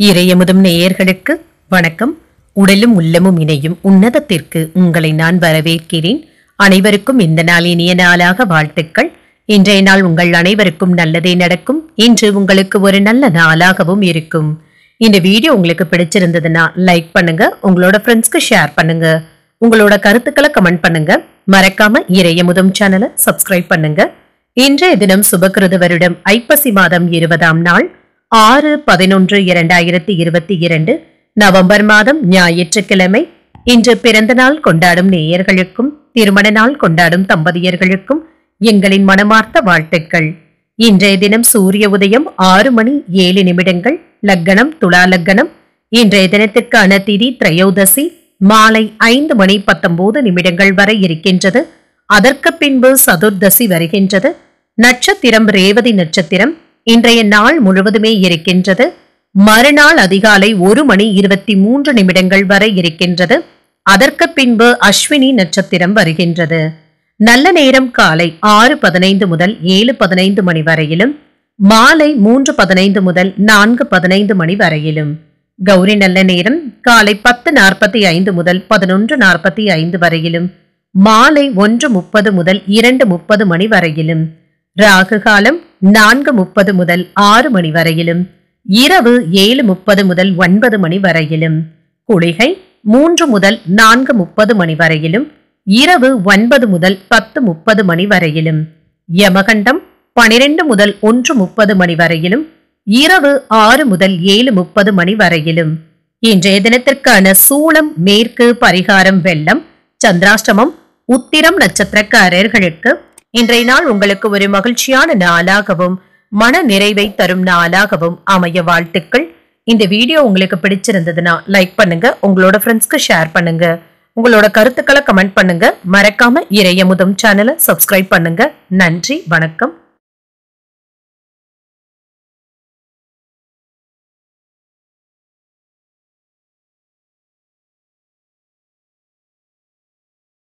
இறையமுதும் நேயர்களுக்கு வணக்கம் உடலும் உள்ளமும் இணையும் உன்னதத்திற்கு உங்களை நான் வரவேற்கிறேன் அனைவருக்கும் இந்த நாள் இனிய நாளாக வாழ்த்துக்கள் இன்றைய நாள் உங்கள் அனைவருக்கும் நல்லதே நடக்கும் இன்று உங்களுக்கு ஒரு நல்ல நாளாகவும் இருக்கும் இந்த வீடியோ உங்களுக்கு பிடிச்சிருந்ததுன்னா லைக் பண்ணுங்க உங்களோட ஃப்ரெண்ட்ஸ்க்கு ஷேர் பண்ணுங்க உங்களோட கருத்துக்களை கமெண்ட் பண்ணுங்க மறக்காம இறையமுதும் சேனலை சப்ஸ்கிரைப் பண்ணுங்க இன்றைய தினம் சுபகிருத வருடம் ஐப்பசி மாதம் இருபதாம் நாள் ஆறு பதினொன்று இரண்டாயிரத்தி இருபத்தி இரண்டு நவம்பர் மாதம் ஞாயிற்றுக்கிழமை இன்று பிறந்த நாள் கொண்டாடும் நேயர்களுக்கும் திருமண நாள் கொண்டாடும் தம்பதியர்களுக்கும் எங்களின் மனமார்ந்த வாழ்த்துக்கள் இன்றைய தினம் சூரிய உதயம் ஆறு மணி ஏழு நிமிடங்கள் லக்கணம் துலா லக்கணம் இன்றைய தினத்திற்கான திதி திரையோதசி மாலை ஐந்து மணி பத்தொன்பது நிமிடங்கள் வரை இருக்கின்றது அதற்கு பின்பு சதுர்தசி வருகின்றது நட்சத்திரம் ரேவதி நட்சத்திரம் இன்றைய நாள் முழுவதுமே இருக்கின்றது மறுநாள் அதிகாலை ஒரு மணி இருபத்தி மூன்று நிமிடங்கள் வரை இருக்கின்றது அதற்கு பின்பு அஸ்வினி நட்சத்திரம் வருகின்றது நல்ல நேரம் காலை ஆறு பதினைந்து முதல் ஏழு பதினைந்து மணி வரையிலும் மாலை மூன்று பதினைந்து முதல் நான்கு பதினைந்து மணி வரையிலும் கௌரி நல்ல நேரம் காலை பத்து நாற்பத்தி ஐந்து முதல் பதினொன்று நாற்பத்தி ஐந்து வரையிலும் மாலை ஒன்று முப்பது முதல் இரண்டு முப்பது மணி வரையிலும் ராகு காலம் நான்கு முப்பது முதல் ஆறு மணி வரையிலும் இரவு ஏழு முப்பது முதல் ஒன்பது மணி வரையிலும் குளிகை மூன்று முதல் நான்கு முப்பது மணி வரையிலும் இரவு ஒன்பது முதல் பத்து முப்பது மணி வரையிலும் யமகண்டம் பனிரெண்டு முதல் ஒன்று முப்பது மணி வரையிலும் இரவு ஆறு முதல் ஏழு முப்பது மணி வரையிலும் இன்றைய தினத்திற்கான சூளம் மேற்கு பரிகாரம் வெள்ளம் சந்திராஷ்டமம் உத்திரம் நட்சத்திரக்காரர்களுக்கு இன்றைய நாள் உங்களுக்கு ஒரு மகிழ்ச்சியான நாளாகவும் மன நிறைவை தரும் நாளாகவும் அமைய வாழ்த்துக்கள் இந்த வீடியோ உங்களுக்கு பிடிச்சிருந்ததுன்னா லைக் பண்ணுங்க உங்களோட ஃப்ரெண்ட்ஸ்க்கு ஷேர் பண்ணுங்க உங்களோட கருத்துக்களை கமெண்ட் பண்ணுங்க மறக்காம இறையமுதம் சேனலை சப்ஸ்கிரைப் பண்ணுங்க நன்றி வணக்கம்